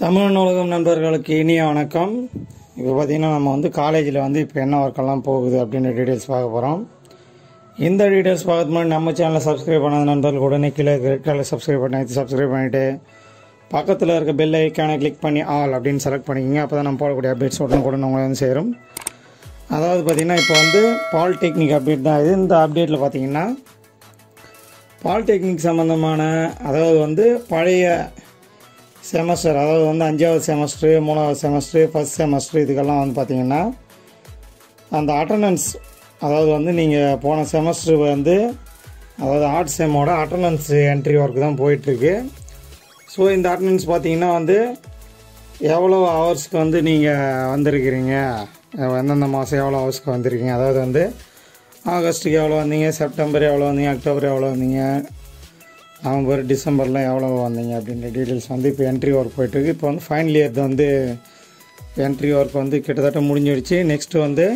தமிழ் நூலகம் நண்பர்களுக்கு இனிய வணக்கம் இப்போ பார்த்தீங்கன்னா நம்ம வந்து காலேஜில் வந்து இப்போ என்ன ஒர்க்கெல்லாம் போகுது அப்படின்ற டீட்டெயில்ஸ் பார்க்க போகிறோம் இந்த டீட்டெயில்ஸ் பார்க்கறது முன்னாடி நம்ம சேனலை சப்ஸ்கிரைப் பண்ணாத நண்பர்கள் உடனே கீழே ரெட் கலர் சப்ஸ்கிரைப் பண்ணி சப்ஸ்கிரைப் பண்ணிவிட்டு பக்கத்தில் இருக்க பெல் ஐக்கானை கிளிக் பண்ணி ஆல் அப்படின்னு செலக்ட் பண்ணிக்கோங்க அப்போ தான் நம்ம போடக்கூடிய அப்டேட்ஸ் உடனே கூட உங்களை வந்து சேரும் அதாவது பார்த்திங்கன்னா இப்போ வந்து பாலிடெக்னிக் அப்டேட் தான் இது இந்த அப்டேட்டில் பார்த்தீங்கன்னா பாலிடெக்னிக் சம்மந்தமான அதாவது வந்து பழைய செமஸ்டர் அதாவது வந்து அஞ்சாவது செமஸ்டரு மூணாவது செமஸ்டரு ஃபஸ்ட் செமஸ்டர் இதுக்கெல்லாம் வந்து பார்த்திங்கன்னா அந்த அட்டண்டன்ஸ் அதாவது வந்து நீங்கள் போன செமஸ்டர் வந்து அதாவது ஆர்ட் செம்மோட அட்டண்டன்ஸ் என்ட்ரி ஒர்க் தான் போயிட்டுருக்கு ஸோ இந்த அட்டண்டன்ஸ் பார்த்தீங்கன்னா வந்து எவ்வளோ ஹவர்ஸ்க்கு வந்து நீங்கள் வந்திருக்கிறீங்க எந்தெந்த மாதம் எவ்வளோ ஹவர்ஸ்க்கு வந்திருக்கீங்க அதாவது வந்து ஆகஸ்ட்டுக்கு எவ்வளோ வந்தீங்க செப்டம்பர் எவ்வளோ வந்தீங்க அக்டோபர் எவ்வளோ வந்தீங்க நவம்பர் டிசம்பர்லாம் எவ்வளோ வந்தீங்க அப்படின்ற டீட்டெயில்ஸ் வந்து இப்போ என்ட்ரி ஒர்க் போயிட்டுருக்கு இப்போ வந்து ஃபைனல் இயர் வந்து என்ட்ரி ஒர்க் வந்து கிட்டத்தட்ட முடிஞ்சிடுச்சு நெக்ஸ்ட்டு வந்து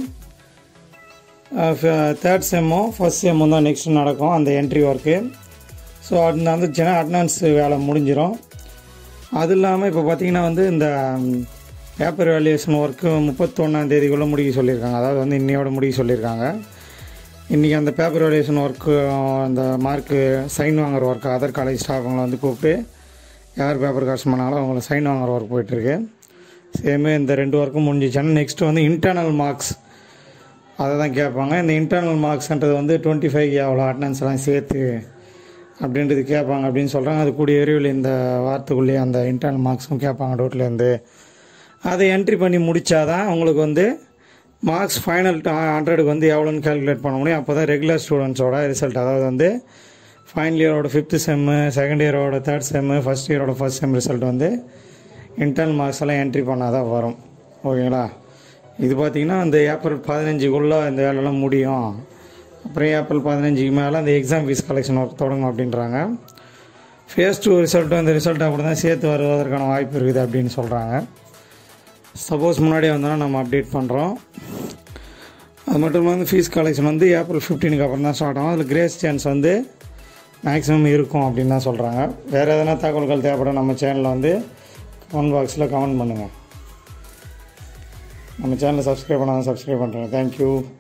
தேர்ட் செம்மும் ஃபஸ்ட் செம்மும் தான் நெக்ஸ்ட் நடக்கும் அந்த என்ட்ரி ஒர்க்கு ஸோ அது வந்துச்சுன்னா அட்டனன்ஸ் வேலை முடிஞ்சிடும் அது இல்லாமல் இப்போ பார்த்தீங்கன்னா வந்து இந்த பேப்பர் வேல்யூஷன் ஒர்க்கு முப்பத்தொன்னாம் தேதிக்குள்ளே முடிக்க சொல்லியிருக்காங்க அதாவது வந்து இன்னையோட முடிக்க சொல்லியிருக்காங்க இன்றைக்கி அந்த பேப்பர் வேல்யூஷன் ஒர்க்கு அந்த மார்க்கு சைன் வாங்குற ஒர்க்கு அதர் காலேஜ் ஸ்டாஃபுங்களை வந்து கூப்பிட்டு யார் பேப்பர் காசு பண்ணாலும் அவங்கள சைன் வாங்குற ஒர்க் போயிட்டுருக்கு சேமே இந்த ரெண்டு ஒர்க்கும் முடிஞ்சிச்சுன்னா நெக்ஸ்ட்டு வந்து இன்டர்னல் மார்க்ஸ் அதை தான் கேட்பாங்க இந்த இன்டர்னல் மார்க்ஸ்ன்றது வந்து டுவெண்ட்டி ஃபைவ் எவ்வளோ அட்டனன்ஸ் எல்லாம் சேர்த்து அப்படின்றது கேட்பாங்க அப்படின்னு சொல்கிறாங்க அது கூடிய விரைவில் இந்த வாரத்துக்குள்ளேயே அந்த இன்டர்னல் மார்க்ஸும் கேட்பாங்க டோட்லேருந்து அதை என்ட்ரி பண்ணி முடித்தாதான் உங்களுக்கு வந்து மார்க்ஸ் ஃபைனல் ஹண்ட்ரடுக்கு வந்து எவ்வளோன்னு கால்குலேட் பண்ண முடியும் அப்போ தான் ரெகுலர் ஸ்டூடெண்ட்ஸோட ரிசல்ட் அதாவது வந்து ஃபைனல் இயரோட ஃபிஃப்த்து செம்மு செகண்ட் இயரோட தேர்ட் செம்மு ஃபஸ்ட் இயரோட ஃபஸ்ட் செம் ரிசல்ட் வந்து இன்டர்னல் மார்க்ஸ் எல்லாம் என்ட்ரி பண்ணால் தான் வரும் ஓகேங்களா இது பார்த்திங்கன்னா இந்த ஏப்ரல் பதினஞ்சுக்குள்ளே இந்த வேலைலாம் முடியும் அப்புறம் ஏப்ரல் பதினஞ்சுக்கு மேலே அந்த எக்ஸாம் ஃபீஸ் கலெக்ஷன் ஒர்க் தொடங்கும் அப்படின்றாங்க ஃபேஸ் டூ ரிசல்ட்டும் இந்த ரிசல்ட் அப்படி தான் சேர்த்து வருவதற்கான வாய்ப்பு இருக்குது அப்படின்னு சொல்கிறாங்க சப்போஸ் முன்னாடியே வந்தோன்னா நம்ம அப்டேட் பண்ணுறோம் அது மட்டும் இல்லாமல் ஃபீஸ் கலெக்ஷன் வந்து ஏப்ரல் ஃபிஃப்டீனுக்கு அப்புறம் தான் ஸ்டார்ட் ஆகும் அதில் கிரேஸ் சான்ஸ் வந்து மேக்ஸிமம் இருக்கும் அப்படின்னு தான் சொல்கிறாங்க வேறு எதனா தகவல்கள் தேவைப்படும் நம்ம சேனலில் வந்து கமெண்ட் பாக்ஸில் கமெண்ட் பண்ணுங்கள் நம்ம சேனலை சப்ஸ்கிரைப் பண்ணாமல் சப்ஸ்கிரைப் பண்ணுறேன் தேங்க்யூ